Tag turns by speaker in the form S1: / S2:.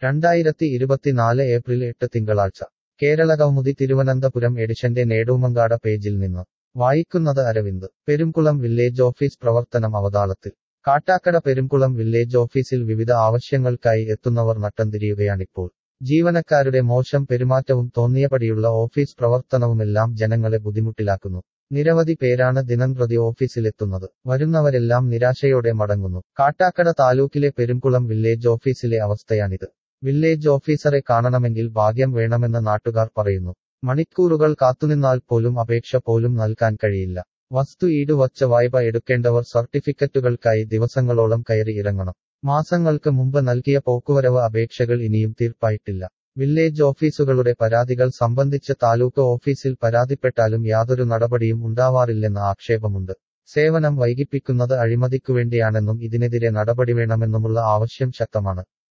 S1: രണ്ടായിരത്തി ഇരുപത്തിനാല് ഏപ്രിൽ എട്ട് തിങ്കളാഴ്ച കേരളകൗമുദി തിരുവനന്തപുരം എഡിഷന്റെ നേടൂമങ്കാട പേജിൽ നിന്ന് വായിക്കുന്നത് അരവിന്ദ് പെരുംകുളം വില്ലേജ് ഓഫീസ് പ്രവർത്തനം അവതാളത്തിൽ കാട്ടാക്കട പെരുംകുളം വില്ലേജ് ഓഫീസിൽ വിവിധ ആവശ്യങ്ങൾക്കായി എത്തുന്നവർ നട്ടംതിരിയുകയാണിപ്പോൾ ജീവനക്കാരുടെ മോശം പെരുമാറ്റവും തോന്നിയപടിയുള്ള ഓഫീസ് പ്രവർത്തനവുമെല്ലാം ജനങ്ങളെ ബുദ്ധിമുട്ടിലാക്കുന്നു നിരവധി പേരാണ് ദിനംപ്രതി ഓഫീസിലെത്തുന്നത് വരുന്നവരെല്ലാം നിരാശയോടെ മടങ്ങുന്നു കാട്ടാക്കട താലൂക്കിലെ പെരുംകുളം വില്ലേജ് ഓഫീസിലെ അവസ്ഥയാണിത് വില്ലേജ് ഓഫീസറെ കാണണമെങ്കിൽ ഭാഗ്യം വേണമെന്ന് നാട്ടുകാർ പറയുന്നു മണിക്കൂറുകൾ കാത്തുനിന്നാൽ പോലും അപേക്ഷ പോലും നൽകാൻ കഴിയില്ല വസ്തു ഈടുവച്ച വായ്പ എടുക്കേണ്ടവർ സർട്ടിഫിക്കറ്റുകൾക്കായി ദിവസങ്ങളോളം കയറി ഇറങ്ങണം മാസങ്ങൾക്ക് മുമ്പ് നൽകിയ പോക്കുവരവ് അപേക്ഷകൾ ഇനിയും തീർപ്പായിട്ടില്ല വില്ലേജ് ഓഫീസുകളുടെ പരാതികൾ സംബന്ധിച്ച് താലൂക്ക് ഓഫീസിൽ പരാതിപ്പെട്ടാലും യാതൊരു നടപടിയും ഉണ്ടാവാറില്ലെന്ന ആക്ഷേപമുണ്ട് സേവനം വൈകിപ്പിക്കുന്നത് അഴിമതിക്കുവേണ്ടിയാണെന്നും ഇതിനെതിരെ നടപടി വേണമെന്നുമുള്ള ആവശ്യം ശക്തമാണ്